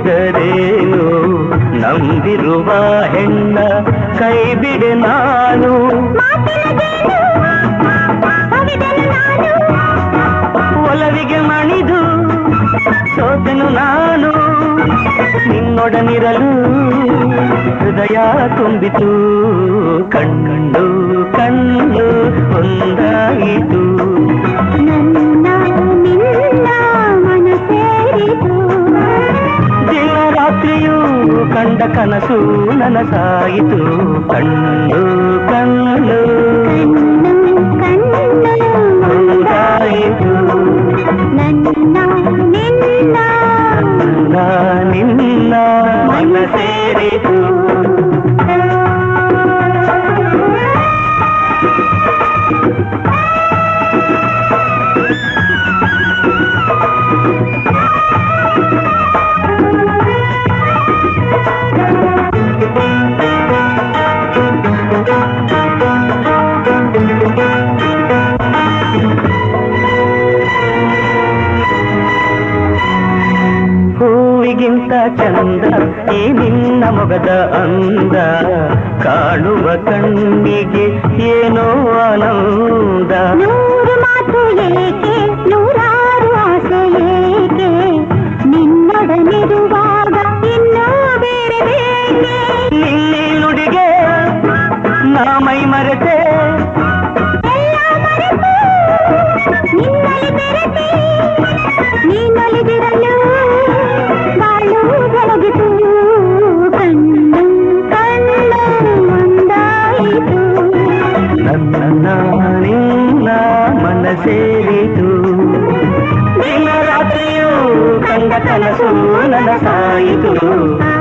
ಹೇಳಿದರೇನು ನಂಬಿರುವ ಹೆಣ್ಣ ಕೈ ಬಿಡೆ ನಾನು ಒಲವಿಗೆ ಮಣಿದು ಸೋತನು ನಾನು ನಿನ್ನೊಡನಿರಲು ಹೃದಯ ತುಂಬಿತು ಕಣ್ಣು ಕಣ್ಣು ಒಂದಾಯಿತು ನನ್ನ ನಿನ್ನ ಮನ ಸೇರಿತು ದಿನ ರಾತ್ರಿಯೂ ಕಂಡ ಕನಸು ನನಸಾಯಿತು ಕಣ್ಣು ಕಣ್ಣು ಕಣ್ಣು ಕಣ್ಣು ಒಂದಾಯಿತು ನನ್ನ ನಿನ್ನ ನನ್ನ ನಿನ್ನ ಮನ ಸೇರಿತು ಹೂವಿಗಿಂತ ಚಂದ ಈ ನಿನ್ನ ಮೊಗದ ಅಂದ ಕಾಣುವ ಕಣ್ಣಿಗೆ ಏನೋ ಆನಂದ ನೂರು ಮಾತು ಏಕೆ ನೂರಾರು ಆಸೆ ಏಕೆ ನಿನ್ನೊಡನಿರುವಾಗ ಇನ್ನೂ ಬೇರೆ ಬೇಕೆ ನಿನ್ನೆ ನುಡಿಗೆ ನಾ ಮೈ ಮರೆತೆ ಎಲ್ಲ ಮರೆತು ನಿನ್ನಲ್ಲಿ ಬೆರೆತೆ ನೀನೊಲಿದಿರಲು ಬಾಳು ಬೆಳಗಿತು ಕಣ್ಣು ಕಣ್ಣು ಒಂದಾಯಿತು ನನ್ನ ನಿನ್ನ ಮನ ಸೇರಿತು ದಿನ ರಾತ್ರಿಯೂ ಕಂಡ ಕನಸು ನನಸಾಯಿತು